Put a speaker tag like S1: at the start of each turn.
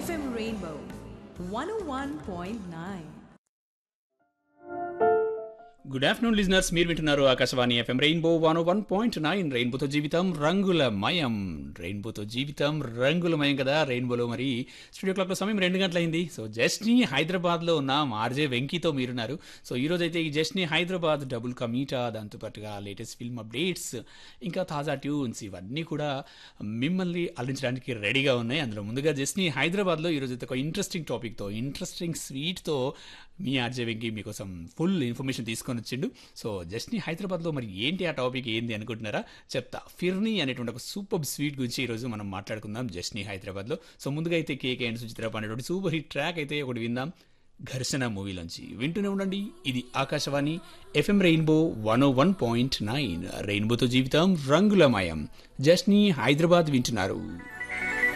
S1: FM Rainbow 101.9.
S2: Good afternoon listeners మీరు వింటున్నారు Akashvani FM rainbow one one point nine రెయిన్బోతో జీవితం రంగులమయం రెయిన్బోతో జీవితం రంగులమయం కదా రెయిన్బోలో మరి స్టూడియో క్లాక్లో సమయం రెండు గంటలైంది సో జస్ట్ని హైదరాబాద్లో ఉన్న ఆర్జే వెంకీతో మీరున్నారు సో ఈ రోజు అయితే ఈ జస్ట్ని హైదరాబాద్ డబుల్ కమీటా దాంతోపాటుగా లేటెస్ట్ ఫిల్మ్ అప్డేట్స్ ఇంకా తాజా ట్యూన్స్ ఇవన్నీ కూడా మిమ్మల్ని అలరించడానికి రెడీగా ఉన్నాయి అందులో ముందుగా జస్ట్ని హైదరాబాద్లో ఈరోజు అయితే ఒక ఇంట్రెస్టింగ్ టాపిక్తో ఇంట్రెస్టింగ్ స్వీట్తో మీ ఆర్జే వెంకీ మీకోసం ఫుల్ ఇన్ఫర్మేషన్ తీసుకొని వచ్చిండు సో జస్ట్ని హైదరాబాద్లో మరి ఏంటి ఆ టాపిక్ ఏంది అనుకుంటున్నారా చెప్తా ఫిర్నీ అనేటువంటి ఒక సూపర్ స్వీట్ గురించి ఈరోజు మనం మాట్లాడుకుందాం జస్ట్ని హైదరాబాద్లో సో ముందుగా అయితే కేకే అండ్ సుచిత్ర అనేటువంటి సూపర్ హిట్ ట్రాక్ అయితే ఒకటి విందాం ఘర్షణ మూవీలోంచి వింటూనే ఉండండి ఇది Akashvani FM rainbow one O one point nine రెయిన్బోతో జీవితం రంగులమయం జస్ట్ని హైదరాబాద్ వింటున్నారు